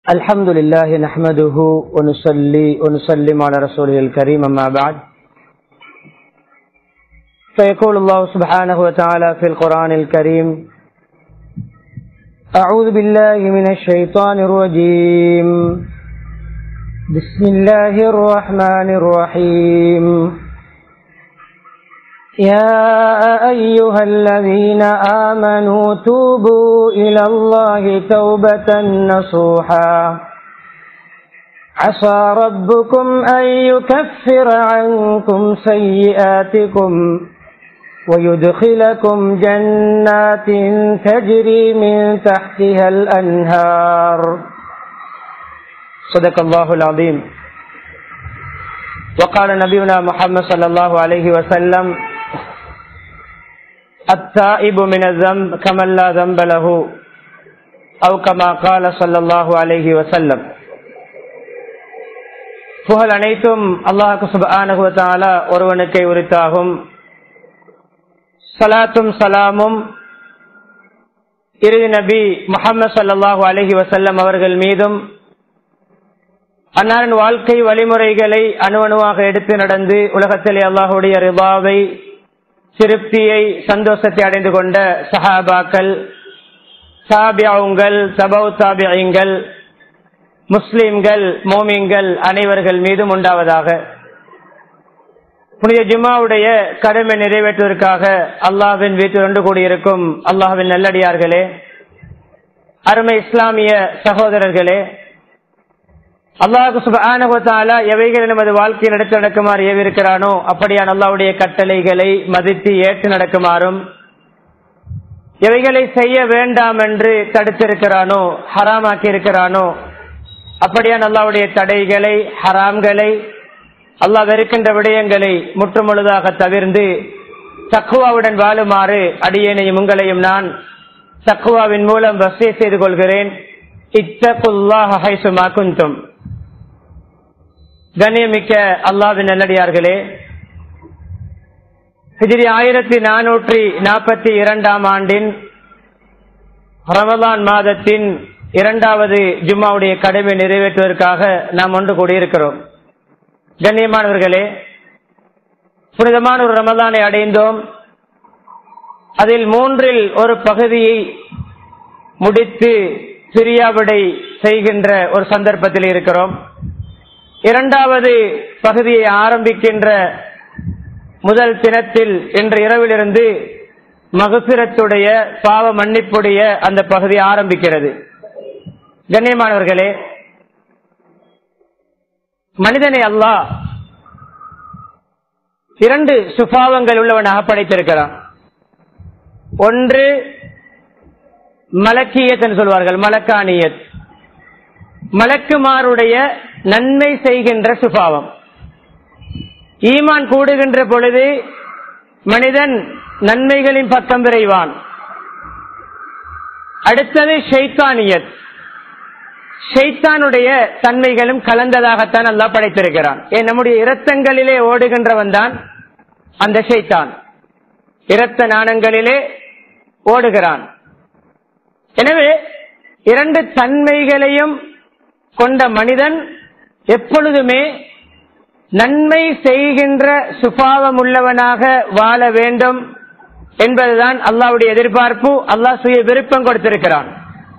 الحمد لله نحمده ونصلي ونسلم على رسوله الكريم أما بعد فيقول الله سبحانه وتعالى في القرآن الكريم أعوذ بالله من الشيطان الرجيم بسم الله الرحمن الرحيم يا أيها الذين آمنوا توبوا إلى الله توبة نصوحا عسى ربكم أن يكفر عنكم سيئاتكم ويدخلكم جنات تجري من تحتها الأنهار صدق الله العظيم وقال نبينا محمد صلى الله عليه وسلم التائب من الذنب كمن لا ذنب له أو كما قال صلى الله عليه وسلم புகழ் அனைத்தும் அல்லாஹு சுபானுவத்தாலா ஒருவனுக்கை உரித்தாகும் சலாத்தும் சலாமும் இறுதி நபி முகமது சல்லாஹூ அலஹி வசல்லம் அவர்கள் மீதும் அன்னாரின் வாழ்க்கை வழிமுறைகளை அணுவணுவாக எடுத்து நடந்து உலகத்திலே அல்லாஹுடைய ரிபாவை திருப்தியை சந்தோஷத்தை அடைந்து கொண்ட சஹாபாக்கள் சாபியாவுங்கள் சபவ் சாபியங்கள் முஸ்லிம்கள் மோமிங்கள் அனைவர்கள் மீதும் உண்டாவதாக புனித ஜுமாவுடைய கடமை நிறைவேற்றுவதற்காக அல்லாஹின் வீட்டில் ஒன்று கூடியிருக்கும் அல்லாஹின் நல்லடியார்களே அருமை இஸ்லாமிய சகோதரர்களே அல்லாஹு சுபானுவத்தாலா எவைகளை நமது வாழ்க்கையில் எடுத்து நடக்குமாறு ஏவிருக்கிறானோ அப்படியான அல்லாவுடைய கட்டளைகளை மதித்து ஏற்று நடக்குமாறும் எவைகளை செய்ய வேண்டாம் என்று தடுத்திருக்கிறானோ ஹராமாக்கி இருக்கிறானோ அப்படியான அல்லாவுடைய தடைகளை ஹராம்களை அல்லாஹ் வெறுக்கின்ற விடயங்களை முற்றுமுழுதாக தவிர்ந்து தக்குவாவுடன் வாழுமாறு அடியேனையும் உங்களையும் நான் தக்குவாவின் மூலம் வசதி செய்து கொள்கிறேன் இத்தகுல்லாஹ் ஹைசுமா குந்தும் கண்ணியமிக்க அல்லாவின் நல்லடியார்களே ஹிஜிரி ஆயிரத்தி நானூற்றி நாற்பத்தி இரண்டாம் ஆண்டின் ரமதான் மாதத்தின் இரண்டாவது ஜும்மாவுடைய கடமை நிறைவேற்றுவதற்காக நாம் ஒன்று கூடியிருக்கிறோம் கண்ணியமானவர்களே புனிதமான ஒரு ரமதானை அடைந்தோம் அதில் மூன்றில் ஒரு பகுதியை முடித்து பிரியாவிடை செய்கின்ற ஒரு சந்தர்ப்பத்தில் இருக்கிறோம் இரண்டாவது பகுதியை ஆரம்பிக்கின்ற முதல் தினத்தில் இன்று இரவிலிருந்து மகசிரத்துடைய பாவ மன்னிப்புடைய அந்த பகுதி ஆரம்பிக்கிறது கண்ணியமானவர்களே மனிதனை அல்லாஹ் இரண்டு சுபாவங்கள் உள்ளவனாக படைத்திருக்கிறான் ஒன்று மலக்கியத் என்று சொல்வார்கள் மலக்கானியத் மலக்குமாருடைய நன்மை செய்கின்ற சுபாவம் ஈமான் கூடுகின்ற பொழுது மனிதன் நன்மைகளின் பக்கம் விரைவான் அடுத்தது ஷெய்தானியத் ஷெய்தானுடைய தன்மைகளும் கலந்ததாகத்தான் அல்லா படைத்திருக்கிறான் ஏன் நம்முடைய இரத்தங்களிலே ஓடுகின்றவன் தான் அந்த ஷெய்தான் இரத்த நாணங்களிலே ஓடுகிறான் எனவே இரண்டு தன்மைகளையும் கொண்ட மனிதன் எப்பொழுதுமே நன்மை செய்கின்ற சுபாவம் உள்ளவனாக வாழ வேண்டும் என்பதுதான் அல்லாவுடைய எதிர்பார்ப்பு அல்லாஹ் சுய விருப்பம் கொடுத்திருக்கிறான்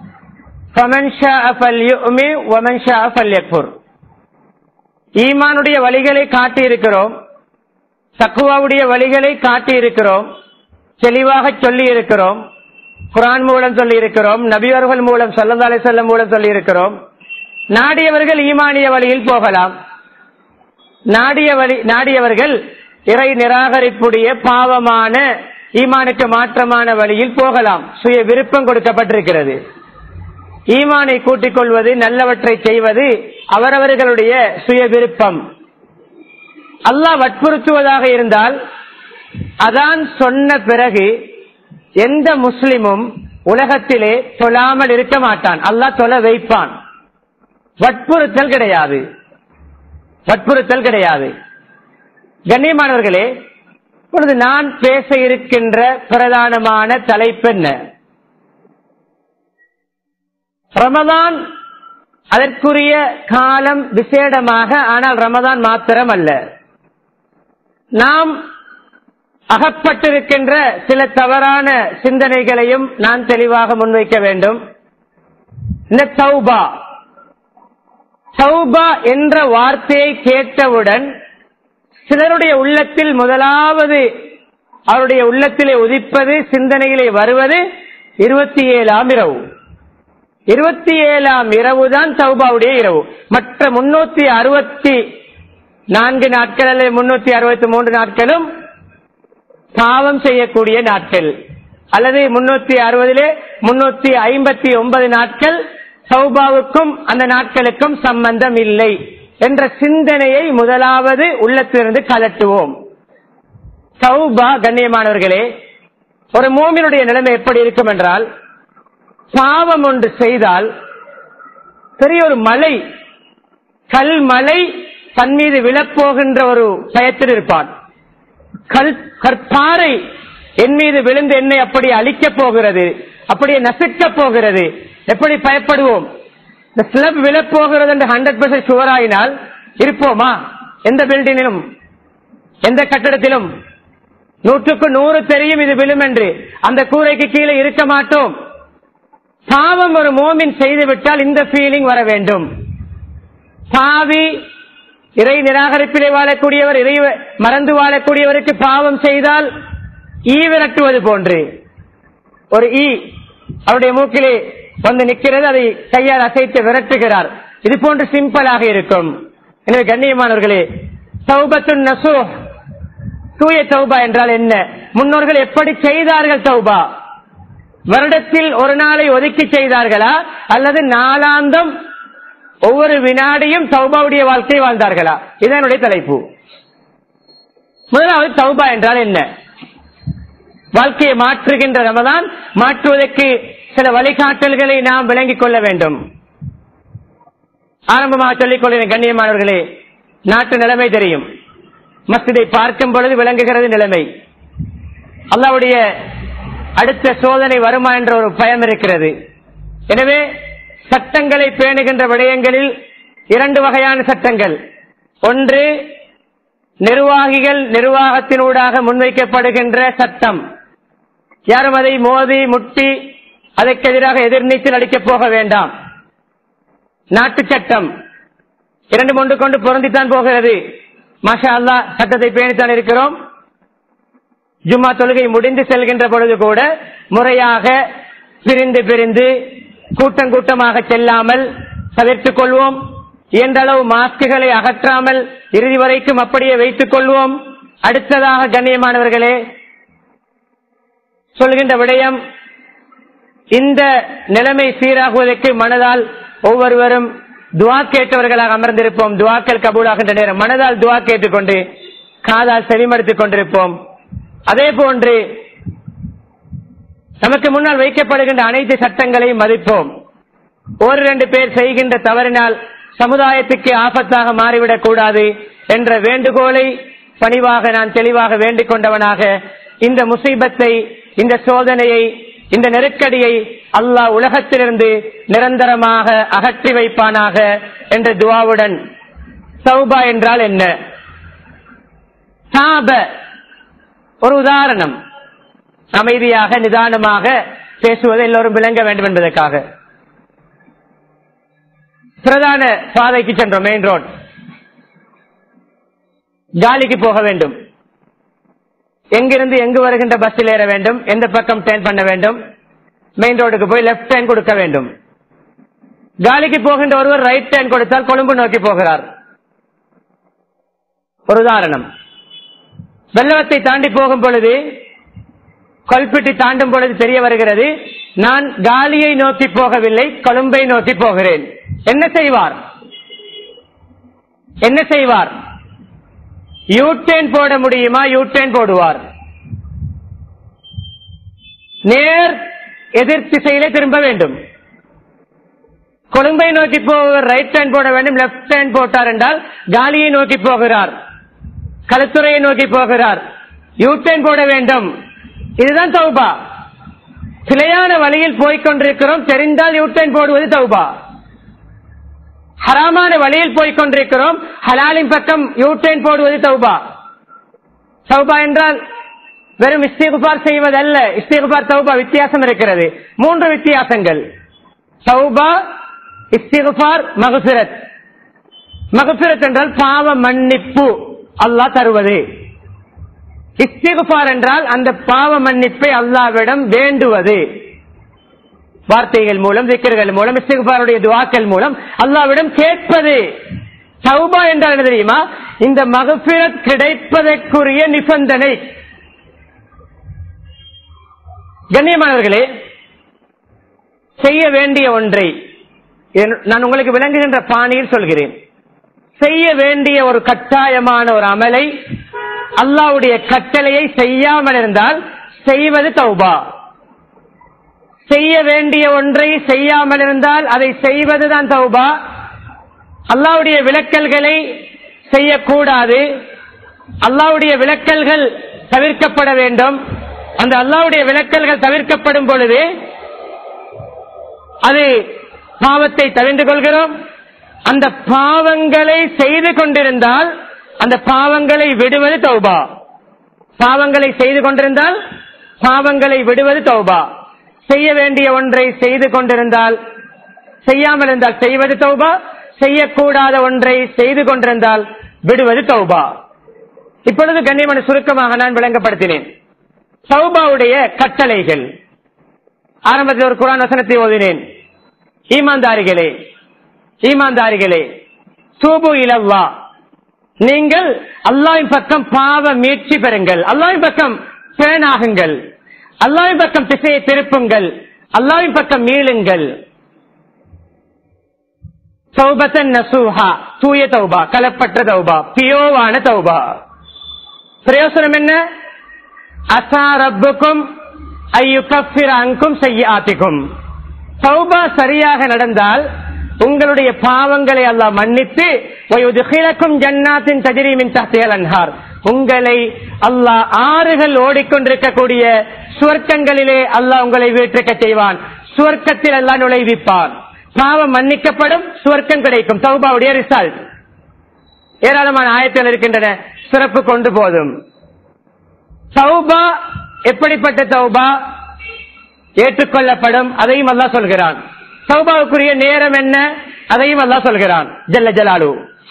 ஈமானுடைய வழிகளை காட்டி இருக்கிறோம் சக்குவாவுடைய வழிகளை காட்டி இருக்கிறோம் தெளிவாக சொல்லி இருக்கிறோம் குரான் மூலம் சொல்லி இருக்கிறோம் நபியர்கள் மூலம் சொல்லதாலே செல்லம் மூலம் சொல்லி இருக்கிறோம் நாடியவர்கள் ஈமானிய வழியில் போகலாம் நாடிய வழி நாடியவர்கள் இறை நிராகரிப்புடைய பாவமான ஈமானுக்கு மாற்றமான வழியில் போகலாம் சுய விருப்பம் கொடுக்கப்பட்டிருக்கிறது ஈமானை கூட்டிக் கொள்வது நல்லவற்றை செய்வது அவரவர்களுடைய சுய விருப்பம் அல்லாஹ் வற்புறுத்துவதாக இருந்தால் அதான் சொன்ன பிறகு எந்த முஸ்லிமும் உலகத்திலே தொழாமல் இருக்க மாட்டான் அல்லாஹ் தொலை வைப்பான் வற்புறுத்தல் கிடையாது வற்புறுத்தல் கிடையாது கண்ணியமானவர்களே இப்பொழுது நான் பேச இருக்கின்ற பிரதானமான தலைப்பு என்ன ரமதான் அதற்குரிய காலம் விசேடமாக ஆனால் ரமதான் மாத்திரம் அல்ல நாம் அகப்பட்டிருக்கின்ற சில தவறான சிந்தனைகளையும் நான் தெளிவாக முன்வைக்க வேண்டும் இந்த சௌபா சௌபா என்ற வார்த்தையை கேட்டவுடன் சிலருடைய உள்ளத்தில் முதலாவது அவருடைய உள்ளத்திலே உதிப்பது சிந்தனையிலே வருவது இருபத்தி ஏழாம் இரவு இருபத்தி ஏழாம் இரவு தான் சௌபாவுடைய இரவு மற்ற முன்னூத்தி அறுபத்தி நான்கு நாட்கள் அல்லது முன்னூத்தி அறுபத்தி மூன்று நாட்களும் பாவம் செய்யக்கூடிய நாட்கள் அல்லது முன்னூத்தி அறுபதிலே முன்னூத்தி ஐம்பத்தி ஒன்பது நாட்கள் சௌபாவுக்கும் அந்த நாட்களுக்கும் சம்பந்தம் இல்லை என்ற சிந்தனையை முதலாவது உள்ளத்திலிருந்து கலட்டுவோம் சௌபா கண்ணியமானவர்களே ஒரு மோமினுடைய நிலைமை எப்படி இருக்கும் என்றால் பாவம் ஒன்று செய்தால் பெரிய ஒரு மலை கல் மலை தன் மீது விழப்போகின்ற ஒரு பயத்தில் இருப்பான் கல் கற்பாறை என் மீது விழுந்து என்னை அப்படி அழிக்கப் போகிறது அப்படியே நசுக்கப் போகிறது எப்படி பயப்படுவோம் இந்த ஸ்லப் விழப்போகிறது என்று ஹண்ட்ரட் பர்சன்ட் சுவராயினால் இருப்போமா எந்த பில்டிங்கிலும் எந்த கட்டடத்திலும் நூற்றுக்கு நூறு தெரியும் இது விழும் என்று அந்த கூரைக்கு கீழே இருக்க மாட்டோம் பாவம் ஒரு மோமின் செய்துவிட்டால் இந்த ஃபீலிங் வர வேண்டும் பாவி இறை நிராகரிப்பிலே வாழக்கூடியவர் இறை மறந்து வாழக்கூடியவருக்கு பாவம் செய்தால் ஈ விரட்டுவது போன்று ஒரு ஈ அவருடைய மூக்கிலே வந்து நிற்கிறது அதை கையால் அசைத்து விரட்டுகிறார் இது போன்று சிம்பிளாக இருக்கும் எனவே கண்ணியமானவர்களே சௌபத்து நசூ தூய தௌபா என்றால் என்ன முன்னோர்கள் எப்படி செய்தார்கள் தௌபா வருடத்தில் ஒரு நாளை ஒதுக்கி செய்தார்களா அல்லது நாளாந்தம் ஒவ்வொரு வினாடியும் தௌபாவுடைய வாழ்க்கை வாழ்ந்தார்களா இதனுடைய தலைப்பு முதலாவது தௌபா என்றால் என்ன வாழ்க்கையை மாற்றுகின்ற ரமதான் மாற்றுவதற்கு சில வழிகாட்டல்களை நாம் விளங்கிக் கொள்ள வேண்டும் ஆரம்பமாக சொல்லிக் கொள்கிறேன் கண்ணியமானவர்களே நாட்டு நிலைமை தெரியும் மஸ்ஜிதை பார்க்கும் பொழுது விளங்குகிறது நிலைமை அல்லாவுடைய அடுத்த சோதனை வருமா என்ற ஒரு பயம் இருக்கிறது எனவே சட்டங்களை பேணுகின்ற விடயங்களில் இரண்டு வகையான சட்டங்கள் ஒன்று நிர்வாகிகள் நிர்வாகத்தினூடாக முன்வைக்கப்படுகின்ற சட்டம் யாரும் அதை மோதி முட்டி அதற்கு எதிராக எதிர்நீச்சல் அடிக்கப் போக வேண்டாம் நாட்டு சட்டம் இரண்டு ஒன்று கொண்டு பொருந்தித்தான் போகிறது மாஷா அல்லா சட்டத்தை பேணித்தான் இருக்கிறோம் ஜும்மா தொழுகை முடிந்து செல்கின்ற பொழுது கூட முறையாக பிரிந்து பிரிந்து கூட்டம் கூட்டமாக செல்லாமல் தவிர்த்துக் கொள்வோம் இயன்றளவு மாஸ்குகளை அகற்றாமல் இறுதி வரைக்கும் அப்படியே வைத்துக் கொள்வோம் அடுத்ததாக கண்ணியமானவர்களே சொல்கின்ற விடயம் இந்த நிலைமை சீராகுவதற்கு மனதால் ஒவ்வொருவரும் துவா கேட்டவர்களாக அமர்ந்திருப்போம் துவாக்கள் கபூலாகின்ற நேரம் மனதால் துவா கேட்டுக்கொண்டு காதால் செவிமடுத்துக் கொண்டிருப்போம் அதே போன்று நமக்கு முன்னால் வைக்கப்படுகின்ற அனைத்து சட்டங்களையும் மதிப்போம் ஒரு ரெண்டு பேர் செய்கின்ற தவறினால் சமுதாயத்துக்கு ஆபத்தாக மாறிவிடக் கூடாது என்ற வேண்டுகோளை பணிவாக நான் தெளிவாக வேண்டிக் கொண்டவனாக இந்த முசீபத்தை இந்த சோதனையை இந்த நெருக்கடியை அல்லாஹ் உலகத்திலிருந்து நிரந்தரமாக அகற்றி வைப்பானாக என்ற துவாவுடன் சௌபா என்றால் என்ன சாப ஒரு உதாரணம் அமைதியாக நிதானமாக பேசுவதை எல்லோரும் விளங்க வேண்டும் என்பதற்காக பிரதான பாதைக்கு சென்றோம் மெயின் ரோட் காலிக்கு போக வேண்டும் எங்கிருந்து எங்கு வருகின்ற பஸ்ஸில் ஏற வேண்டும் எந்த பக்கம் டேர்ன் பண்ண வேண்டும் மெயின் ரோடுக்கு போய் லெப்ட் டேர்ன் கொடுக்க வேண்டும் காலிக்கு போகின்ற ஒருவர் ரைட் டேர்ன் கொடுத்தால் கொழும்பு நோக்கி போகிறார் ஒரு உதாரணம் வெள்ளவத்தை தாண்டி போகும் பொழுது கொல்பிட்டி தாண்டும் பொழுது தெரிய வருகிறது நான் காலியை நோக்கி போகவில்லை கொழும்பை நோக்கி போகிறேன் என்ன செய்வார் என்ன செய்வார் யூடேன் போட முடியுமா யூடேன் போடுவார் நேர் எதிர் திசையிலே திரும்ப வேண்டும் கொழும்பை நோக்கி போவர் ரைட் ஹேண்ட் போட வேண்டும் லெப்ட் ஹேண்ட் போட்டார் என்றால் காலியை நோக்கி போகிறார் களத்துறையை நோக்கி போகிறார் யூடேன் போட வேண்டும் இதுதான் தௌபா பிழையான வழியில் போய்கொண்டிருக்கிறோம் தெரிந்தால் யூடேன் போடுவது தௌபா ஹராமான வழியில் போய் கொண்டிருக்கிறோம் ஹலாலின் பக்கம் யூட்டைன் போடுவது தௌபா தௌபா என்றால் வெறும் இஸ்திகுபார் செய்வதல்ல இஸ்திகுபார் தௌபா வித்தியாசம் இருக்கிறது மூன்று வித்தியாசங்கள் தௌபா இஸ்திகுபார் மகசுரத் மகசுரத் என்றால் பாவ மன்னிப்பு அல்லாஹ் தருவது இஸ்திகுபார் என்றால் அந்த பாவ மன்னிப்பை அல்லாவிடம் வேண்டுவது வார்த்தைகள் மூலம் திக்கர்கள் மூலம் இஸ்திகுபாருடைய துவாக்கள் மூலம் அல்லாவிடம் கேட்பது தௌபா என்றால் என்ன தெரியுமா இந்த மகபிரத் கிடைப்பதற்குரிய நிபந்தனை கண்ணியமானவர்களே செய்ய வேண்டிய ஒன்றை என்- நான் உங்களுக்கு விளங்குகின்ற பாணியில் சொல்கிறேன் செய்ய வேண்டிய ஒரு கட்டாயமான ஒரு அமலை அல்லாவுடைய கட்டளையை செய்யாமல் இருந்தால் செய்வது தௌபா செய்ய வேண்டிய ஒன்றை செய்யாமல் இருந்தால் அதை செய்வதுதான் தௌபா அல்லாவுடைய விளக்கல்களை செய்யக்கூடாது அல்லாவுடைய விளக்கல்கள் தவிர்க்கப்பட வேண்டும் அந்த அல்லாவுடைய விளக்கல்கள் தவிர்க்கப்படும் பொழுது அது பாவத்தை தவிர்ந்து கொள்கிறோம் அந்த பாவங்களை செய்து கொண்டிருந்தால் அந்த பாவங்களை விடுவது தௌபா பாவங்களை செய்து கொண்டிருந்தால் பாவங்களை விடுவது தௌபா செய்ய வேண்டிய ஒன்றை செய்து கொண்டிருந்தால் செய்யாமல் இருந்தால் செய்வது தௌபா செய்யக்கூடாத ஒன்றை செய்து கொண்டிருந்தால் விடுவது தௌபா இப்பொழுது கண்ணியமான சுருக்கமாக நான் விளங்கப்படுத்தினேன் தௌபாவுடைய கட்டளைகள் ஆரம்பத்தில் ஒரு குரான் வசனத்தை ஓதினேன் ஈமான்தாரிகளே ஈமான்தாரிகளே தூபு இலவ்வா நீங்கள் அல்லாவின் பக்கம் பாவ மீட்சி பெறுங்கள் அல்லாவின் பக்கம் பேனாகுங்கள் அல்லாவின் பக்கம் திசையை திருப்புங்கள் அல்லாவின் பக்கம் மீளுங்கள் தௌபத்தன் நசூஹா தூய தௌபா கலப்பற்ற தௌபா பியோவான தௌபா பிரயோசனம் என்ன அசா ரப்புக்கும் ஐயுகஃபிர அங்கும் செய்யாத்திக்கும் தௌபா சரியாக நடந்தால் உங்களுடைய பாவங்களை அல்லாஹ் மன்னித்து வயுதுகிலக்கும் ஜன்னாத்தின் தஜிரிமின் தஹ்திஹல் அன்ஹார் உங்களை அல்லாஹ் ஆறுகள் ஓடிக்கொண்டிருக்கக்கூடிய சுவர்க்கங்களிலே அல்லாஹ் உங்களை வீட்டிருக்க செய்வான் சுவர்க்கத்தில் எல்லாம் நுழைவிப்பான் பாவம் மன்னிக்கப்படும் சுவர்க்கம் கிடைக்கும் தௌபாவுடைய ரிசல்ட் ஏராளமான ஆயத்தில் இருக்கின்றன சிறப்பு கொண்டு போதும் தௌபா எப்படிப்பட்ட தௌபா ஏற்றுக்கொள்ளப்படும் அதையும் அல்லாஹ் சொல்கிறான் தௌபாவுக்குரிய நேரம் என்ன அதையும் அல்லாஹ் சொல்கிறான் ஜல்ல ஜலாலு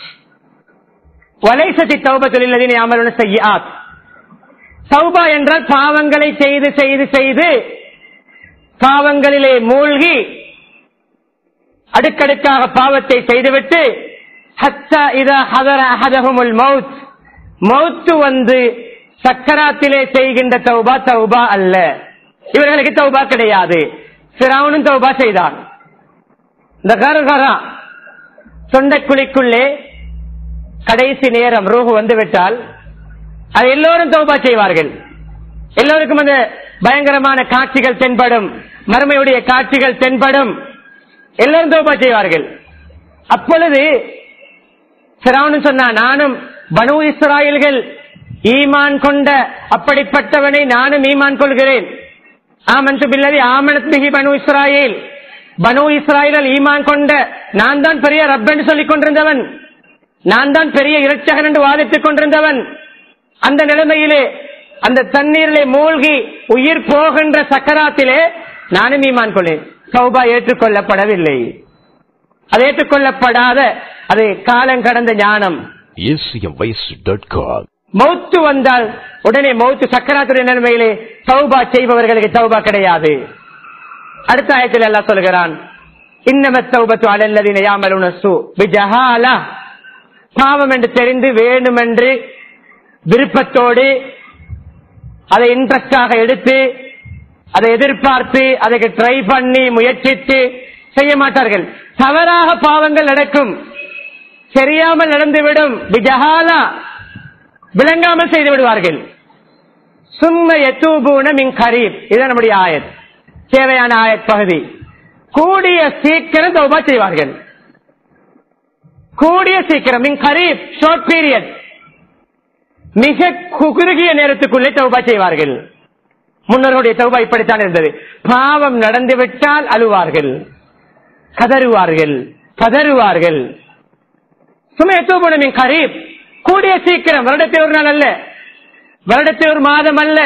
வலைசதி தௌபத்தில் இல்லதின் அமலுன செய்யாத் தௌபா என்றால் பாவங்களை செய்து செய்து செய்து பாவங்களிலே மூழ்கி அடுக்கடுக்காக பாவத்தை செய்துவிட்டு ஹத்தா இதா ஹதர அஹதஹுமுல் மௌத் மௌத்து வந்து சக்கராத்திலே செய்கின்ற தௌபா தௌபா அல்ல இவர்களுக்கு தௌபா கிடையாது சிராவனும் தௌபா செய்தான் இந்த கருகரா தொண்டைக்குழிக்குள்ளே கடைசி நேரம் ரூஹு வந்து விட்டால் அது எல்லோரும் தௌபா செய்வார்கள் எல்லோருக்கும் அந்த பயங்கரமான காட்சிகள் தென்படும் மறுமையுடைய காட்சிகள் தென்படும் எல்லோரும் தௌபா செய்வார்கள் அப்பொழுது சிராவனும் சொன்னா நானும் பனு இஸ்ராயல்கள் ஈமான் கொண்ட அப்படிப்பட்டவனை நானும் ஈமான் கொள்கிறேன் ஆமன்து பில்லதி ஆமனத் பிஹி பனு இஸ்ராயேல் பனு இஸ்ராயல் ஈமான் கொண்ட நான் தான் பெரிய ரப்பென்று சொல்லிக் கொண்டிருந்தவன் நான் தான் பெரிய இரட்சகன் என்று வாதித்துக் கொண்டிருந்தவன் அந்த நிலைமையிலே அந்த தண்ணீரிலே மூழ்கி உயிர் போகின்ற சக்கராத்திலே நானும் ஈமான் கொள்ளேன் சௌபா ஏற்றுக்கொள்ளப்படவில்லை அது ஏற்றுக்கொள்ளப்படாத அது காலம் கடந்த ஞானம் acmvoice.com. மௌத்து வந்தால் உடனே மௌத்து சக்கராத்துடைய நிலைமையிலே தௌபா செய்பவர்களுக்கு தௌபா கிடையாது அடுத்த ஆயத்தில் எல்லாம் சொல்கிறான் இன்னம தௌபத்து அலல்லதின யாமலுன சு பிஜஹாலா பாவம் என்று தெரிந்து வேண்டுமென்று விருப்பத்தோடு அதை இன்ட்ரெஸ்டாக எடுத்து அதை எதிர்பார்த்து அதுக்கு ட்ரை பண்ணி முயற்சித்து செய்ய மாட்டார்கள் தவறாக பாவங்கள் நடக்கும் தெரியாமல் நடந்துவிடும் பிஜஹாலா விளங்காமல் செய்து விடுவார்கள் சும்ம எத்தூபூன மின் கரீப் இது நம்முடைய ஆயத் தேவையான ஆயத் பகுதி கூடிய சீக்கிரம் தௌபா செய்வார்கள் கூடிய சீக்கிரம் மின் கரீப் ஷார்ட் பீரியட் மிக குறுகிய நேரத்துக்குள்ளே தௌபா செய்வார்கள் முன்னோருடைய தௌபா இப்படித்தான் இருந்தது பாவம் நடந்துவிட்டால் அழுவார்கள் கதறுவார்கள் கதறுவார்கள் சும்மா எத்தோபுணமின் கரீப் கூடிய சீக்கிரம் வருடத்தில் ஒரு நாள் அல்ல வருடத்தில் ஒரு மாதம் அல்ல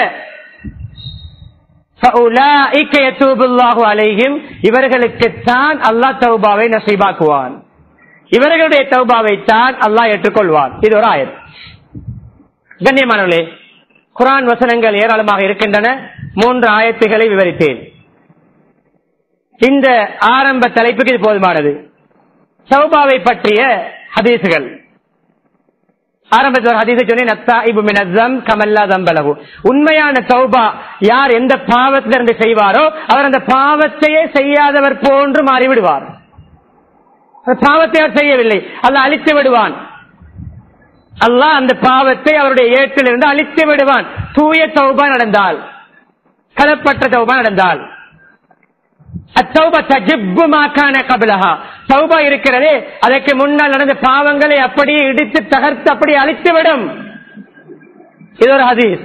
فَأُولَٰئِكَ يَتُوبُ اللَّهُ عَلَيْهِمْ இவர்களுக்குத்தான் அல்லாஹ் தௌபாவை நசீபாக்குவான் இவர்களுடைய தௌபாவை தான் அல்லாஹ் ஏற்றுக்கொள்வான் இது ஒரு ஆயர் கண்ணியமானவர்களே குரான் வசனங்கள் ஏராளமாக இருக்கின்றன மூன்று ஆயத்துகளை விவரித்தேன் இந்த ஆரம்ப தலைப்புக்கு இது போதுமானது சௌபாவை பற்றிய ஹதீசுகள் ஆரம்பத்தில் ஒரு ஹதீஸை சொன்னேன் அத்தாயிபு மின் அஸ்ஸம் கமல்லா தம்பலகு உண்மையான தௌபா யார் எந்த பாவத்திலிருந்து செய்வாரோ அவர் அந்த பாவத்தையே செய்யாதவர் போன்று மாறிவிடுவார் அந்த பாவத்தை அவர் செய்யவில்லை அல்ல அழித்து விடுவான் அல்லாஹ் அந்த பாவத்தை அவருடைய ஏற்றிலிருந்து அழித்து விடுவான் தூய தௌபா நடந்தால் கலப்பற்ற தௌபா நடந்தால் அத்தௌபா தஜிப்பு மாக்கான கபிலஹா தௌபா இருக்கிறதே அதற்கு முன்னால் நடந்த பாவங்களை அப்படியே இடித்து தகர்த்து அப்படியே அழித்துவிடும் இது ஒரு ஹதீஸ்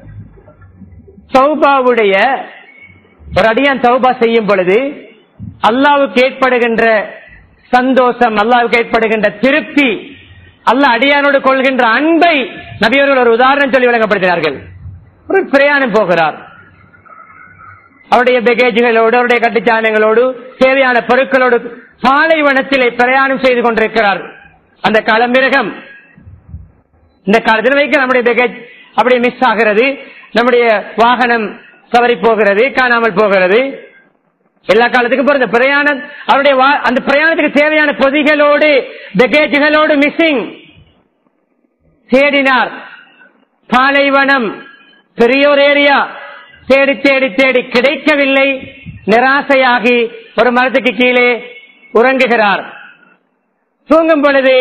தௌபாவுடைய ஒரு அடியான் தௌபா செய்யும் பொழுது அல்லாவுக்கு ஏற்படுகின்ற சந்தோஷம் அல்லாவுக்கு ஏற்படுகின்ற திருப்தி அல்லாஹ் அடியானோடு கொள்கின்ற அன்பை நபியவர்கள் ஒரு உதாரணம் சொல்லி விளங்கப்படுத்தினார்கள் ஒரு பிரயாணம் போகிறார் அவருடைய பேகேஜுகளோடு அவருடைய கட்டுச்சாதனங்களோடு தேவையான பொருட்களோடு பாலைவனத்திலே பிரயாணம் செய்து கொண்டிருக்கிறார் அந்த களமிருகம் இந்த காலத்தில் வைக்க நம்முடைய பேகேஜ் அப்படியே மிஸ் ஆகிறது நம்முடைய வாகனம் தவறி போகிறது காணாமல் போகிறது எல்லா காலத்துக்கும் போறது பிரயாணம் அவருடைய வா- அந்த பிரயாணத்துக்கு தேவையான பொதிகளோடு பேகேஜுகளோடு மிஸ்ஸிங் தேடினார் பாலைவனம் பெரிய ஒரு ஏரியா தேடி தேடி தேடி கிடைக்கவில்லை நிராசையாகி ஒரு மரத்துக்கு கீழே உறங்குகிறார் தூங்கும் பொழுது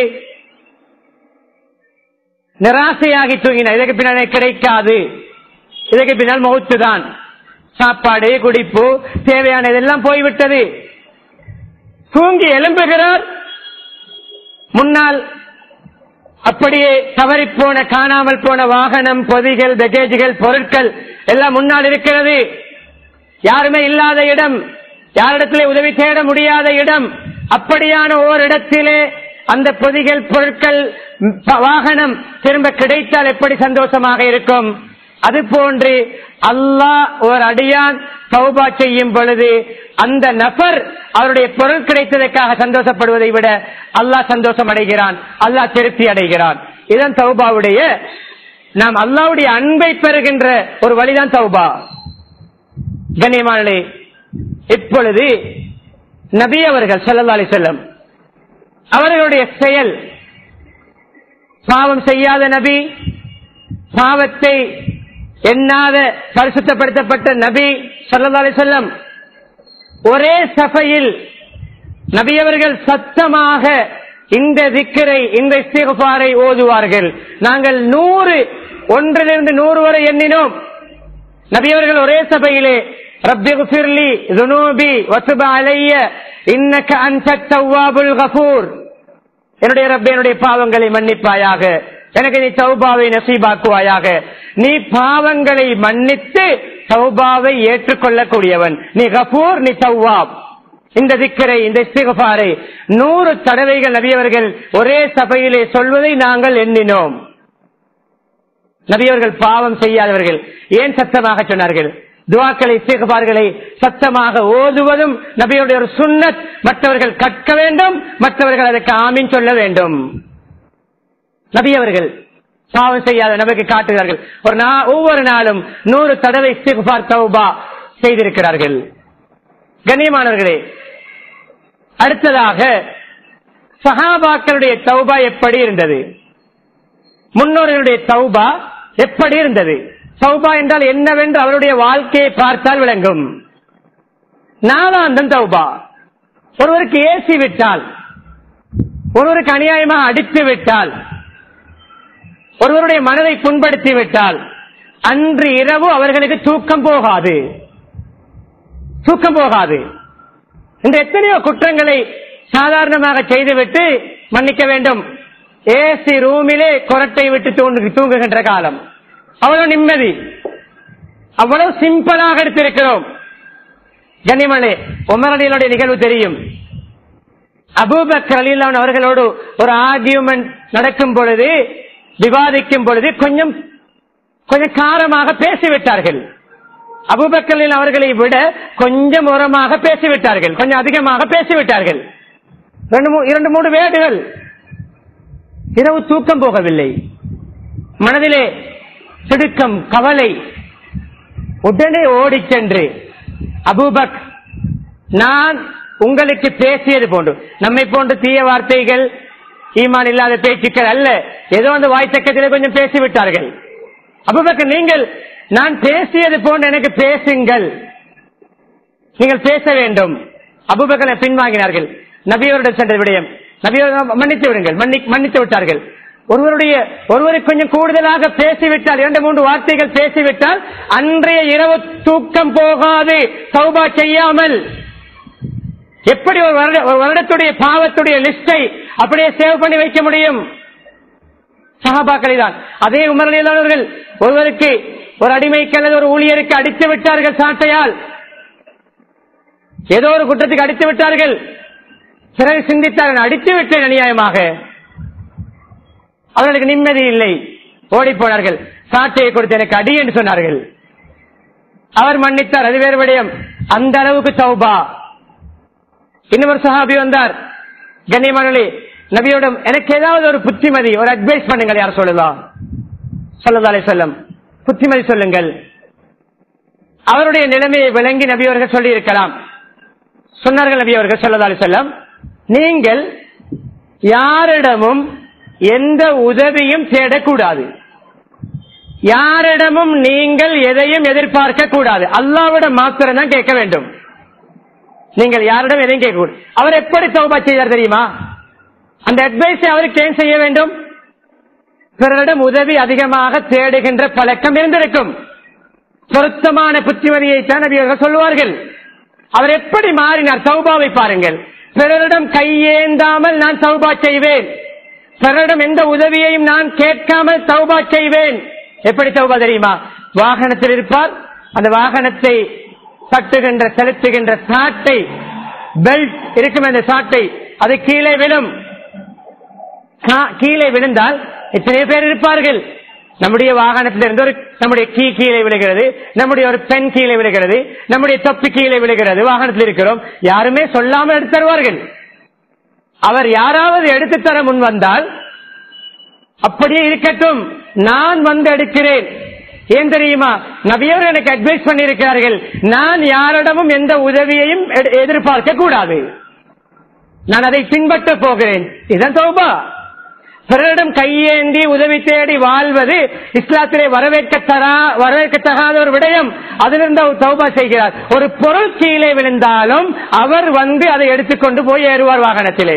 நிராசையாகி தூங்கினார் இதற்கு பின்னால் கிடைக்காது இதற்கு பின்னால் மௌத்து தான் சாப்பாடு குடிப்பு தேவையானதெல்லாம் போய்விட்டது தூங்கி எழும்புகிறார் முன்னால் அப்படியே தவறி போன காணாமல் போன வாகனம் பொதிகள் பேகேஜுகள் பொருட்கள் எல்லாம் முன்னால் இருக்கிறது யாருமே இல்லாத இடம் யாரிடத்திலே உதவி தேட முடியாத இடம் அப்படியான ஓரிடத்திலே அந்த பொதிகள் பொருட்கள் ம், ப- வாகனம் திரும்ப கிடைத்தால் எப்படி சந்தோஷமாக இருக்கும் அது போன்று அல்லாஹ் ஒரு அடியான் தௌபா செய்யும் பொழுது அந்த நபர் அவருடைய பொருள் கிடைத்ததற்காக சந்தோஷப்படுவதை விட அல்லாஹ் சந்தோஷம் அடைகிறான் அல்லாஹ் திருப்தி அடைகிறான் இதன் தௌபாவுடைய நாம் அல்லாவுடைய அன்பை பெறுகின்ற ஒரு வழிதான் தௌபா கண்ணியமானே இப்பொழுது நபி அவர்கள் ஸல்லல்லாஹு அலைஹி வஸல்லம் அவர்களுடைய செயல் பாவம் செய்யாத நபி பாவத்தை எண்ணாத பரிசுத்தப்படுத்தப்பட்ட நபி ஸல்லல்லாஹு அலைஹி வஸல்லம் ஒரே சபையில் நபி அவர்கள் சத்தமாக இந்த திக்கரை இந்த இஸ்திகுபாரை ஓதுவார்கள் நாங்கள் நூறு ஒன்றிலிருந்து நூறு வரை எண்ணினோம் நபியவர்கள் ஒரே சபையிலே ரப்பி குஃபிர்லி துனூபி வசுப அலைய இன்னக அன்ச தவ்வாபுல் கஃபூர் என்னுடைய ரப்ப என்னுடைய பாவங்களை மன்னிப்பாயாக எனக்கு நீ தௌபாவை நசீபாக்குவாயாக நீ பாவங்களை மன்னித்து தௌபாவை ஏற்றுக்கொள்ளக்கூடியவன் நீ கபூர் நீ தௌவாப் இந்த திக்கரை இந்த இஸ்திகபாரை நூறு தடவைகள் நபியவர்கள் ஒரே சபையிலே சொல்வதை நாங்கள் எண்ணினோம் நபியவர்கள் பாவம் செய்யாதவர்கள் ஏன் சத்தமாக சொன்னார்கள் துவாக்களை இஸ்திகபார்களை சத்தமாக ஓதுவதும் நபியுடைய ஒரு சுன்னத் மற்றவர்கள் கற்க வேண்டும் மற்றவர்கள் அதற்கு ஆமீன் சொல்ல வேண்டும் நபியவர்கள் பாவம் செய்யாத நமக்கு காட்டுகிறார்கள் ஒரு நா- ஒவ்வொரு நாளும் நூறு தடவை இஸ்திகுபார் தௌபா செய்திருக்கிறார்கள் கண்ணியமானவர்களே அடுத்ததாக சஹாபாக்களுடைய தௌபா எப்படி இருந்தது முன்னோர்களுடைய தௌபா எப்படி இருந்தது தௌபா என்றால் என்னவென்று அவருடைய வாழ்க்கையை பார்த்தால் விளங்கும் நாலாந்தம் தௌபா ஒருவருக்கு ஏசி விட்டால் ஒருவருக்கு அநியாயமாக அடித்து விட்டால் ஒருவருடைய மனதை புண்படுத்தி விட்டால் அன்று இரவு அவர்களுக்கு தூக்கம் போகாது தூக்கம் போகாது இந்த எத்தனையோ குற்றங்களை சாதாரணமாக செய்துவிட்டு மன்னிக்க வேண்டும் ஏசி ரூமிலே கொரட்டை விட்டு தூங்கு தூங்குகின்ற காலம் அவ்வளவு நிம்மதி அவ்வளவு சிம்பிளாக எடுத்திருக்கிறோம் கனிமணி உமரடியினுடைய நிகழ்வு தெரியும் அபூபக்கர் அலிலான் அவர்களோடு ஒரு ஆர்கியூமெண்ட் நடக்கும் பொழுது விவாதிக்கும் பொழுது கொஞ்சம் கொஞ்சம் காரமாக பேசிவிட்டார்கள் அபுபக்கரில் அவர்களை விட கொஞ்சம் உரமாக பேசிவிட்டார்கள் கொஞ்சம் அதிகமாக பேசிவிட்டார்கள் ரெண்டு மூ- இரண்டு மூன்று வேடுகள் இரவு தூக்கம் போகவில்லை மனதிலே திடுக்கம் கவலை உடனே ஓடிச் சென்று அபூபக் நான் உங்களுக்கு பேசியது போன்று நம்மை போன்ற தீய வார்த்தைகள் ஈமான் இல்லாத பேச்சுக்கள் அல்ல ஏதோ அந்த வாய்த்தக்கத்திலே கொஞ்சம் பேசிவிட்டார்கள் அபூபக்கர் நீங்கள் நான் பேசியது போன்று எனக்கு பேசுங்கள் நீங்கள் பேச வேண்டும் அபுபக்கரை பின்வாங்கினார்கள் நபியோரிடம் சென்ற விடயம் நபியோர் மன்னித்து விடுங்கள் மன்னி- மன்னித்து விட்டார்கள் ஒருவருடைய ஒருவருக்கு கொஞ்சம் கூடுதலாக பேசிவிட்டால் இரண்டு மூன்று வார்த்தைகள் பேசிவிட்டால் அன்றைய இரவு தூக்கம் போகாது சௌபா செய்யாமல் எப்படி ஒரு வருட ஒரு வருடத்துடைய பாவத்துடைய லிஸ்டை அப்படியே சேவ் பண்ணி வைக்க முடியும் சஹாபாக்களை தான் அதே உமரலியலாளர்கள் ஒருவருக்கு ஒரு அடிமைக்கு அல்லது ஒரு ஊழியருக்கு அடித்து விட்டார்கள் சாட்டையால் ஏதோ ஒரு குற்றத்துக்கு அடித்து விட்டார்கள் பிறகு சிந்தித்தார்கள் அடித்து விட்டேன் அநியாயமாக அவர்களுக்கு நிம்மதி இல்லை ஓடி போனார்கள் சாட்டையை கொடுத்து எனக்கு அடி என்று சொன்னார்கள் அவர் மன்னித்தார் அது வேறு விடயம் அந்த அளவுக்கு சௌபா இன்னொரு சஹாபி வந்தார் கண்ணியமானே நபியோடம் எனக்கு ஏதாவது ஒரு புத்திமதி ஒரு அட்வைஸ் பண்ணுங்கள் யார் சொல்லலாம் சொல்லதாலே சொல்லம் புத்திமதி சொல்லுங்கள் அவருடைய நிலைமையை விளங்கி நபி அவர்கள் சொல்லி இருக்கலாம் சொன்னார்கள் நபி அவர்கள் சொல்லதாலே செல்லம் நீங்கள் யாரிடமும் எந்த உதவியும் தேடக்கூடாது யாரிடமும் நீங்கள் எதையும் எதிர்பார்க்க கூடாது அல்லாவிடம் மாத்திரம் தான் கேட்க வேண்டும் நீங்கள் யாரிடம் எதையும் கேட்கக்கூடாது அவர் எப்படி தௌபா செய்தார் தெரியுமா அந்த அட்வைஸை அவருக்கு ஏன் செய்ய வேண்டும் பிறரிடம் உதவி அதிகமாக தேடுகின்ற பழக்கம் இருந்திருக்கும் பொருத்தமான புத்திமதியை தான் நபியர்கள் சொல்வார்கள் அவர் எப்படி மாறினார் சௌபாவை பாருங்கள் பிறரிடம் கையேந்தாமல் நான் சௌபா செய்வேன் பிறரிடம் எந்த உதவியையும் நான் கேட்காமல் சௌபா செய்வேன் எப்படி சௌபா தெரியுமா வாகனத்தில் இருப்பார் அந்த வாகனத்தை தட்டுகின்ற செலுத்துகின்ற சாட்டை பெல்ட் இருக்கும் அந்த சாட்டை அது கீழே விழும் கா- கீழே விழுந்தால் எத்தனை பேர் இருப்பார்கள் நம்முடைய வாகனத்திலிருந்து ஒரு நம்முடைய கீ கீழே விழுகிறது நம்முடைய ஒரு பெண் கீழே விழுகிறது நம்முடைய தொப்பி கீழே விழுகிறது வாகனத்தில் இருக்கிறோம் யாருமே சொல்லாமல் எடுத்து தருவார்கள் அவர் யாராவது எடுத்து தர முன் வந்தால் அப்படியே இருக்கட்டும் நான் வந்து எடுக்கிறேன் ஏன் தெரியுமா நபியவர் எனக்கு அட்வைஸ் பண்ணியிருக்கிறார்கள் நான் யாரிடமும் எந்த உதவியையும் எ- எதிர்பார்க்க கூடாது நான் அதை பின்பற்ற போகிறேன் இதன் தௌபா பிறரிடம் கையேந்தி உதவி தேடி வாழ்வது இஸ்லாத்திலே வரவேற்கத்தரா வரவேற்கத்தகாத ஒரு விடயம் அதிலிருந்து அவர் தௌபா செய்கிறார் ஒரு பொருள் கீழே விழுந்தாலும் அவர் வந்து அதை எடுத்துக்கொண்டு போய் ஏறுவார் வாகனத்திலே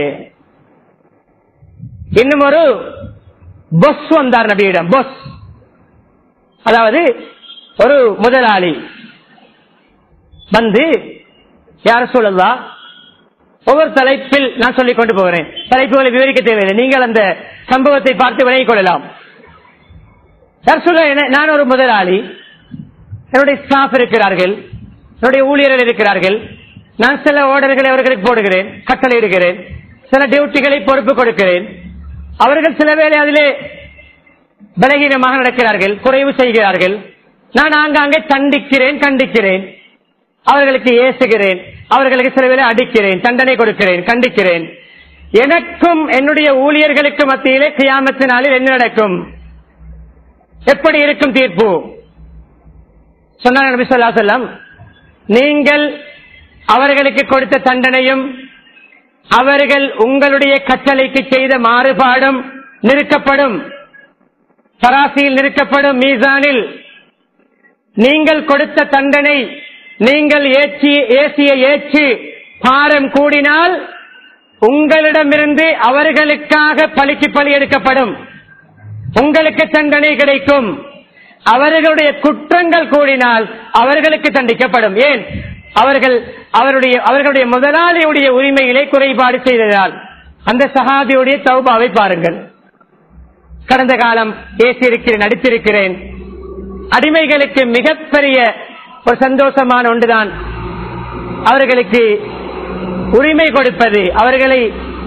இன்னும் ஒரு பொஸ் வந்தார் நபியிடம் பொஸ் அதாவது ஒரு முதலாளி வந்து யார் சொல்லலா ஒவ்வொரு தலைப்பில் நான் சொல்லிக் கொண்டு போகிறேன் தலைப்புகளை விவரிக்க தேவையில்லை நீங்கள் அந்த சம்பவத்தை பார்த்து விலகிக் கொள்ளலாம் யார் சொல்ல என்ன- நான் ஒரு முதலாளி என்னுடைய ஸ்டாஃப் இருக்கிறார்கள் என்னுடைய ஊழியர்கள் இருக்கிறார்கள் நான் சில ஆர்டர்களை அவர்களுக்கு போடுகிறேன் கட்டளை இடுகிறேன் சில டியூட்டிகளை பொறுப்பு கொடுக்கிறேன் அவர்கள் சில வேளை அதிலே பலகீனமாக நடக்கிறார்கள் குறைவு செய்கிறார்கள் நான் ஆங்காங்கே தண்டிக்கிறேன் கண்டிக்கிறேன் அவர்களுக்கு ஏசுகிறேன் அவர்களுக்கு சில வேளை அடிக்கிறேன் தண்டனை கொடுக்கிறேன் கண்டிக்கிறேன் எனக்கும் என்னுடைய ஊழியர்களுக்கு மத்தியிலே கியாமத்து நாளில் என்ன நடக்கும் எப்படி இருக்கும் தீர்ப்பு சொன்னாங்க நபி ஸல்லல்லாஹு அலைஹி வஸல்லம் நீங்கள் அவர்களுக்கு கொடுத்த தண்டனையும் அவர்கள் உங்களுடைய கட்டளைக்கு செய்த மாறுபாடும் நிறுக்கப்படும் சராசியில் நிறுக்கப்படும் மீசானில் நீங்கள் கொடுத்த தண்டனை நீங்கள் ஏற்றி ஏசிய ஏற்று பாரம் கூடினால் உங்களிடமிருந்து அவர்களுக்காக பழிக்கு பழி எடுக்கப்படும் உங்களுக்கு தண்டனை கிடைக்கும் அவர்களுடைய குற்றங்கள் கூடினால் அவர்களுக்கு தண்டிக்கப்படும் ஏன் அவர்கள் அவருடைய அவர்களுடைய முதலாளியுடைய உரிமையிலே குறைபாடு செய்ததால் அந்த சஹாபியுடைய தௌபாவை பாருங்கள் கடந்த காலம் பேசியிருக்கிறேன் நடித்திருக்கிறேன் அடிமைகளுக்கு மிகப்பெரிய ஒரு சந்தோஷமான ஒன்றுதான் அவர்களுக்கு உரிமை கொடுப்பது அவர்களை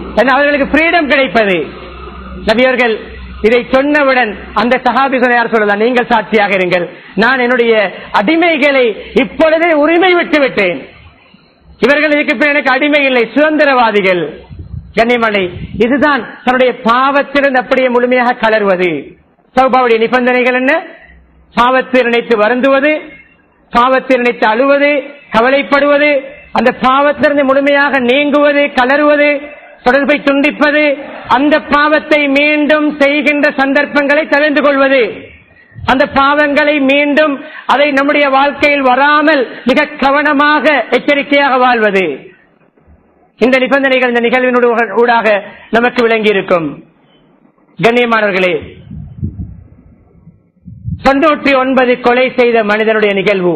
ஏன்னா அவர்களுக்கு ஃப்ரீடம் கிடைப்பது நபியவர்கள் இதை சொன்னவுடன் அந்த சஹாபி யார் சொல்லலாம் நீங்கள் சாட்சியாக இருங்கள் நான் என்னுடைய அடிமைகளை இப்பொழுதே உரிமை விட்டு விட்டேன் இவர்கள் இதுக்கு பின் எனக்கு அடிமை இல்லை சுதந்திரவாதிகள் கண்ணியமலை இதுதான் தன்னுடைய பாவத்திலிருந்து அப்படியே முழுமையாக கலர்வது சௌபாவுடைய நிபந்தனைகள் என்ன பாவத்தை நினைத்து வருந்துவது பாவத்தை நினைத்து அழுவது கவலைப்படுவது அந்த பாவத்திலிருந்து முழுமையாக நீங்குவது கலருவது தொடர்பை துண்டிப்பது அந்த பாவத்தை மீண்டும் செய்கின்ற சந்தர்ப்பங்களை தவிர்த்து கொள்வது அந்த பாவங்களை மீண்டும் அதை நம்முடைய வாழ்க்கையில் வராமல் மிக கவனமாக எச்சரிக்கையாக வாழ்வது இந்த நிபந்தனைகள் இந்த நிகழ்வின் ஊடாக நமக்கு விளங்கி இருக்கும் கண்ணியமானவர்களே தொண்ணூற்றி ஒன்பது கொலை செய்த மனிதனுடைய நிகழ்வு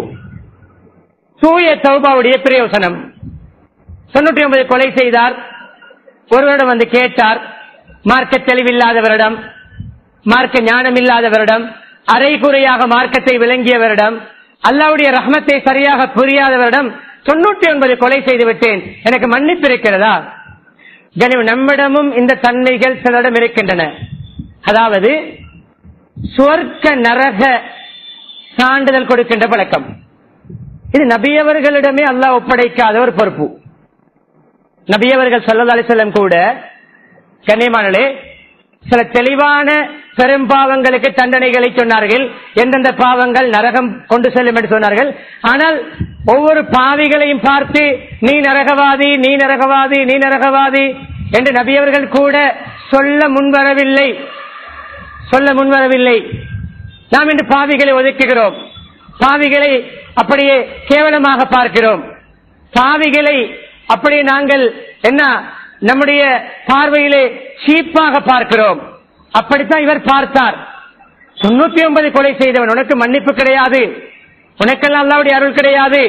தூய தௌபாவுடைய பிரயோசனம் தொண்ணூற்றி ஒன்பது கொலை செய்தார் ஒருவரிடம் வந்து கேட்டார் மார்க்க தெளிவில்லாதவரிடம் மார்க்க ஞானம் இல்லாதவரிடம் அரைகுறையாக மார்க்கத்தை விளங்கியவரிடம் அல்லாவுடைய ரஹமத்தை சரியாக புரியாதவரிடம் தொண்ணூற்றி ஒன்பது கொலை செய்து விட்டேன் எனக்கு மன்னிப்பு இருக்கிறதா கனிவு நம்மிடமும் இந்த தன்மைகள் சிலரிடம் இருக்கின்றன அதாவது சுவர்க்க நரக சான்றிதழ் கொடுக்கின்ற பழக்கம் இது நபியவர்களிடமே அல்லாஹ் ஒப்படைக்காத ஒரு பொறுப்பு நபியவர்கள் சொல்லதாலே செல்லம் கூட கண்ணியமானே சில தெளிவான பெரும் பாவங்களுக்கு தண்டனைகளை சொன்னார்கள் எந்தெந்த பாவங்கள் நரகம் கொண்டு செல்லும் என்று சொன்னார்கள் ஆனால் ஒவ்வொரு பாவிகளையும் பார்த்து நீ நரகவாதி நீ நரகவாதி நீ நரகவாதி என்று நபியவர்கள் கூட சொல்ல முன்வரவில்லை சொல்ல முன்வரவில்லை நாம் இன்று பாவிகளை ஒதுக்குகிறோம் பாவிகளை அப்படியே கேவலமாக பார்க்கிறோம் பாவிகளை அப்படியே நாங்கள் என்ன நம்முடைய பார்வையிலே சீப்பாக பார்க்கிறோம் அப்படித்தான் இவர் பார்த்தார் தொண்ணூத்தி ஒன்பது கொலை செய்தவன் உனக்கு மன்னிப்பு கிடையாது உனக்கெல்லாம் அல்லாவுடைய அருள் கிடையாது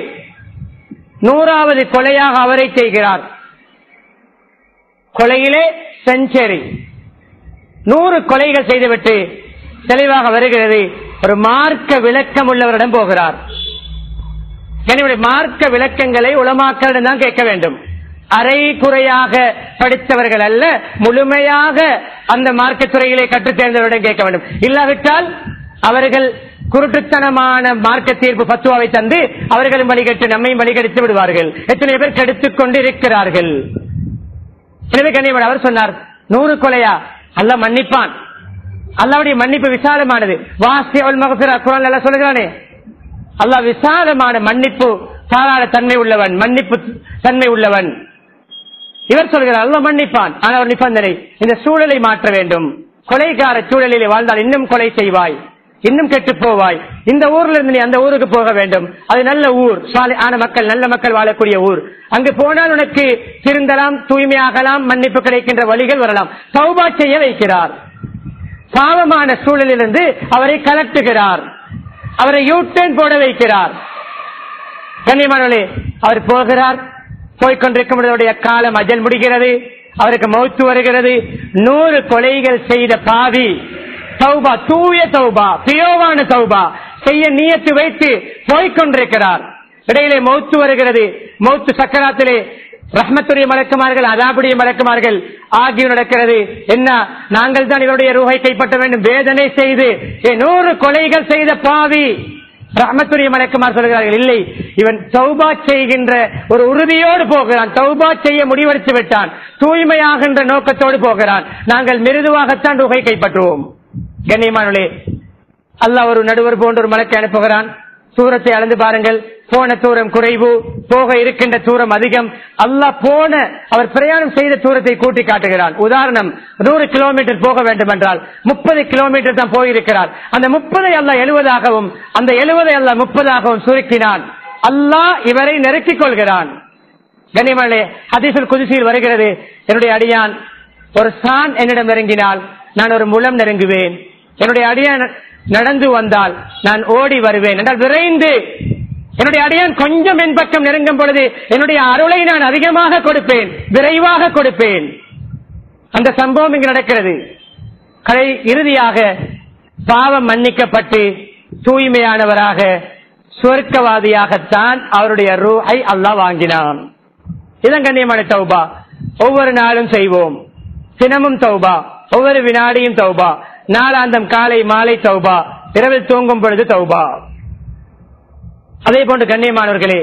நூறாவது கொலையாக அவரை செய்கிறார் கொலையிலே செஞ்சரி நூறு கொலைகள் செய்துவிட்டு தெளிவாக வருகிறது ஒரு மார்க்க விளக்கம் உள்ளவரிடம் போகிறார் எனவே மார்க்க விளக்கங்களை உளமாக்களிடம் தான் கேட்க வேண்டும் அரை குறையாக படித்தவர்கள் அல்ல முழுமையாக அந்த மார்க்க துறையிலே கற்றுத் தேர்ந்தவரிடம் கேட்க வேண்டும் இல்லாவிட்டால் அவர்கள் குருட்டுத்தனமான மார்க்க தீர்ப்பு பத்துவாவை தந்து அவர்களும் வழிகட்டு நம்மையும் வழிகடித்து விடுவார்கள் எத்தனை பேர் கெடுத்துக் கொண்டு இருக்கிறார்கள் எனவே கண்ணியமன் அவர் சொன்னார் நூறு கொலையா அல்ல மன்னிப்பான் அல்லாவுடைய மன்னிப்பு விசாலமானது வாசி அவள் மகசிரா குரான் எல்லாம் சொல்லுகிறானே அல்லாஹ் விசாலமான மன்னிப்பு தாராள தன்மை உள்ளவன் மன்னிப்பு தன்மை உள்ளவன் இவர் சொல்கிறார் அல்ல மன்னிப்பான் ஆனால் ஒரு நிபந்தனை இந்த சூழலை மாற்ற வேண்டும் கொலைகார சூழலிலே வாழ்ந்தால் இன்னும் கொலை செய்வாய் இன்னும் கெட்டு போவாய் இந்த ஊர்ல இருந்து நீ அந்த ஊருக்கு போக வேண்டும் அது நல்ல ஊர் சாலை ஆன மக்கள் நல்ல மக்கள் வாழக்கூடிய ஊர் அங்கு போனால் உனக்கு திருந்தலாம் தூய்மையாகலாம் மன்னிப்பு கிடைக்கின்ற வழிகள் வரலாம் சௌபா செய்ய வைக்கிறார் பாவமான சூழலிலிருந்து அவரை கலட்டுகிறார் அவரை யூட்டேன் போட வைக்கிறார் கண்ணியமானவர்களே அவர் போகிறார் போய்கொண்டிருக்கும் அவருடைய காலம் அஜல் முடிகிறது அவருக்கு மௌத்து வருகிறது நூறு கொலைகள் செய்த பாவி தௌபா தூய தௌபா பியோவான தௌபா செய்ய நியத்து வைத்து போய்கொண்டிருக்கிறார் இடையிலே மௌத்து வருகிறது மௌத்து சக்கராத்திலே ரஹ்மத்துடைய மலக்குமார்கள் அதாபுடைய மலக்குமார்கள் ஆகிய நடக்கிறது என்ன நாங்கள் தான் இவருடைய ரூகை கைப்பற்ற வேண்டும் வேதனை செய்து ஏ, நூறு கொலைகள் செய்த பாவி ரஹமத்துடைய மலக்குமார் சொல்கிறார்கள் இல்லை இவன் தௌபா செய்கின்ற ஒரு உறுதியோடு போகிறான் தௌபா செய்ய முடிவெடுத்து விட்டான் தூய்மையாகின்ற நோக்கத்தோடு போகிறான் நாங்கள் மிருதுவாகத்தான் ரூகை கைப்பற்றுவோம் கண்ணியமானே அல்லாஹ் ஒரு நடுவர் போன்ற ஒரு மலக்கை அனுப்புகிறான் தூரத்தை அளந்து பாருங்கள் போன தூரம் குறைவு போக இருக்கின்ற தூரம் அதிகம் அல்லாஹ் போன அவர் பிரயாணம் செய்த தூரத்தை கூட்டி காட்டுகிறான் உதாரணம் நூறு கிலோமீட்டர் போக வேண்டும் என்றால் முப்பது கிலோமீட்டர் தான் போயிருக்கிறார் அந்த முப்பதை அல்லாஹ் எழுவதாகவும் அந்த எழுவதை அல்லாஹ் முப்பதாகவும் சுருக்கினான் அல்லாஹ் இவரை நெருக்கிக் கொள்கிறான் கனிமலே ஹதீசுல் குதிசியில் வருகிறது என்னுடைய அடியான் ஒரு சான் என்னிடம் நெருங்கினால் நான் ஒரு முலம் நெருங்குவேன் என்னுடைய அடியான் நடந்து வந்தால் நான் ஓடி வருவேன் என்றால் விரைந்து என்னுடைய அடியான் கொஞ்சம் என் பக்கம் நெருங்கும் பொழுது என்னுடைய அருளை நான் அதிகமாக கொடுப்பேன் விரைவாக கொடுப்பேன் அந்த சம்பவம் இங்கு நடக்கிறது கலை இறுதியாக பாவம் மன்னிக்கப்பட்டு தூய்மையானவராக சுவர்க்கவாதியாகத்தான் அவருடைய ரூஹை அல்லாஹ் வாங்கினான் இதன் கண்ணியமான தௌபா ஒவ்வொரு நாளும் செய்வோம் தினமும் தௌபா ஒவ்வொரு வினாடியும் தௌபா நாளாந்தம் காலை மாலை தௌபா இரவில் தூங்கும் பொழுது தௌபா அதே போன்று கண்ணியமானவர்களே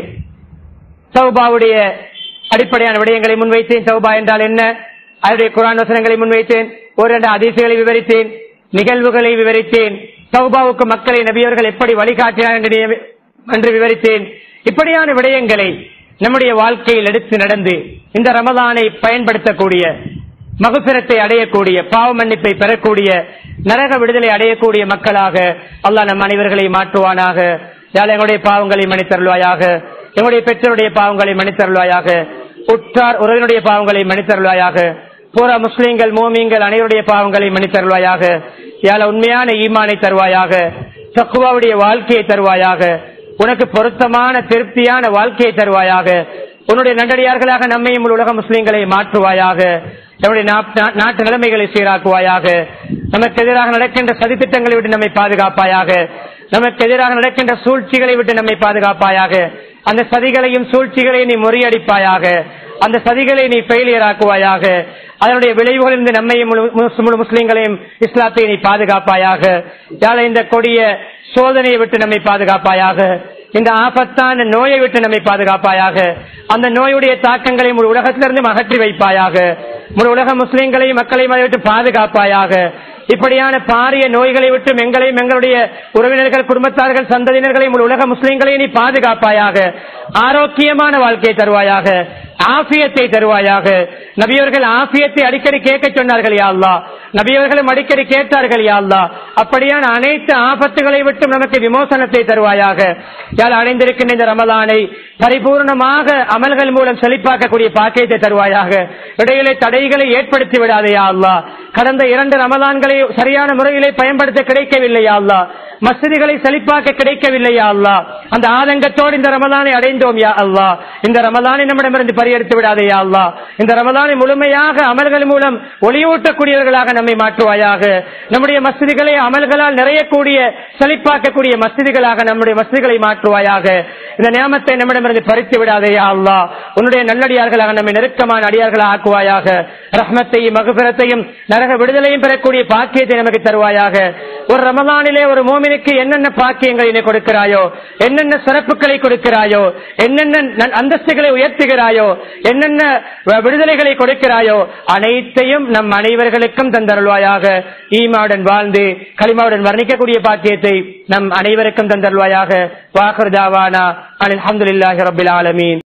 தௌபாவுடைய அடிப்படையான விடயங்களை முன்வைத்தேன் தௌபா என்றால் என்ன அதனுடைய குரான் வசனங்களை முன்வைத்தேன் ஒரு ரெண்டு அதிசயங்களை விவரித்தேன் நிகழ்வுகளை விவரித்தேன் தௌபாவுக்கு மக்களை நபியவர்கள் எப்படி வழிகாட்டினார் என்று நியமி- என்று விவரித்தேன் இப்படியான விடயங்களை நம்முடைய வாழ்க்கையில் எடுத்து நடந்து இந்த ரமதானை பயன்படுத்தக்கூடிய மகுபிரத்தை அடையக்கூடிய பாவ மன்னிப்பை பெறக்கூடிய நரக விடுதலை அடையக்கூடிய மக்களாக அல்லாஹ் நம் அனைவர்களை மாற்றுவானாக யாழ் எங்களுடைய பாவங்களை மன்னித்தருள்வாயாக எங்களுடைய பெற்றோருடைய பாவங்களை மன்னித்தருள்வாயாக உற்றார் உறவினுடைய பாவங்களை மன்னித்தருள்வாயாக பூரா முஸ்லிம்கள் மோமியங்கள் அனைவருடைய பாவங்களை மன்னித்தருள்வாயாக யாழ உண்மையான ஈமானை தருவாயாக தக்குவாவுடைய வாழ்க்கையை தருவாயாக உனக்கு பொருத்தமான திருப்தியான வாழ்க்கையை தருவாயாக உன்னுடைய நண்டடியார்களாக நம்மையும் உலக முஸ்லிம்களை மாற்றுவாயாக நம்முடைய நாப்- நா- நாட்டு நிலைமைகளை சீராக்குவாயாக நமக்கு எதிராக நடக்கின்ற சதித்திட்டங்களை விட்டு நம்மை பாதுகாப்பாயாக நமக்கு எதிராக நடக்கின்ற சூழ்ச்சிகளை விட்டு நம்மை பாதுகாப்பாயாக அந்த சதிகளையும் சூழ்ச்சிகளையும் நீ முறியடிப்பாயாக அந்த சதிகளை நீ ஃபெயிலியர் ஆக்குவாயாக அதனுடைய விளைவுகளிலிருந்து நம்மையும் முழு முழு- முழு முஸ்லிம்களையும் இஸ்லாத்தை நீ பாதுகாப்பாயாக யாழ் இந்த கொடிய சோதனையை விட்டு நம்மை பாதுகாப்பாயாக இந்த ஆபத்தான நோயை விட்டு நம்மை பாதுகாப்பாயாக அந்த நோயுடைய தாக்கங்களை முழு உலகத்திலிருந்து அகற்றி வைப்பாயாக முழு உலக முஸ்லிம்களையும் மக்களையும் அதை விட்டு பாதுகாப்பாயாக இப்படியான பாரிய நோய்களை விட்டு எங்களையும் எங்களுடைய உறவினர்கள் குடும்பத்தார்கள் சந்ததியினர்களையும் முழு உலக முஸ்லிம்களையும் நீ பாதுகாப்பாயாக ஆரோக்கியமான வாழ்க்கையை தருவாயாக ஆபியத்தை தருவாயாக நபியவர்கள் ஆபியத்தை அடிக்கடி கேட்க சொன்னார்கள் யா அல்லாஹ் நபியவர்களும் அடிக்கடி கேட்டார்கள் யா அல்லாஹ் அப்படியான அனைத்து ஆபத்துகளை விட்டும் நமக்கு விமோசனத்தை தருவாயாக யாழ் அடைந்திருக்கின்ற இந்த ரமலானை பரிபூர்ணமாக அமல்கள் மூலம் செழிப்பாக்கக்கூடிய பாக்கியத்தை தருவாயாக இடையிலே தடைகளை ஏற்படுத்தி விடாதே யா அல்லாஹ் கடந்த இரண்டு ரமலான்களை சரியான முறையிலே பயன்படுத்த கிடைக்கவில்லையா அல்லாஹ் மசிதிகளை செழிப்பாக்க கிடைக்கவில்லையா அல்லாஹ் அந்த ஆதங்கத்தோடு இந்த ரமலானை அடைந்தோம் யா அல்லாஹ் இந்த ரமலானை நம்மிடமிருந்து பறியெடுத்து விடாதே யா அல்லாஹ் இந்த ரமலானை முழுமையாக அமல்கள் மூலம் ஒளியூட்டக்கூடியவர்களாக நம்மை மாற்றுவாயாக நம்முடைய மசிதிகளை அமல்களால் நிறையக்கூடிய செழிப்பாக்கக்கூடிய மசிதிகளாக நம்முடைய மசிதிகளை மாற்றுவாயாக இந்த நியமத்தை நம்மிடமிருந்து பறித்து விடாதே யா அல்லாஹ் உன்னுடைய நல்லடியார்களாக நம்மை நெருக்கமான அடியார்களாக ஆக்குவாயாக ரஹ்மத்தையும் மகுபிரத்தையும் நரக விடுதலையும் பெறக்கூடிய பாக்கியத்தை நமக்கு தருவாயாக ஒரு ரமலானிலே ஒரு மோமினுக்கு என்னென்ன பாக்கியங்களை நீ கொடுக்கிறாயோ என்னென்ன சிறப்புகளை கொடுக்கிறாயோ என்னென்ன நன்- அந்தஸ்துகளை உயர்த்துகிறாயோ என்னென்ன வ- விடுதலைகளை கொடுக்கிறாயோ அனைத்தையும் நம் அனைவர்களுக்கும் தந்தருள்வாயாக ஈமாவுடன் வாழ்ந்து களிமாவுடன் வர்ணிக்கக்கூடிய பாக்கியத்தை நம் அனைவருக்கும் தந்தருள்வாயாக வாகர் தாவானா அல்ஹம்துலில்லாஹி ரபில் ஆலமீன்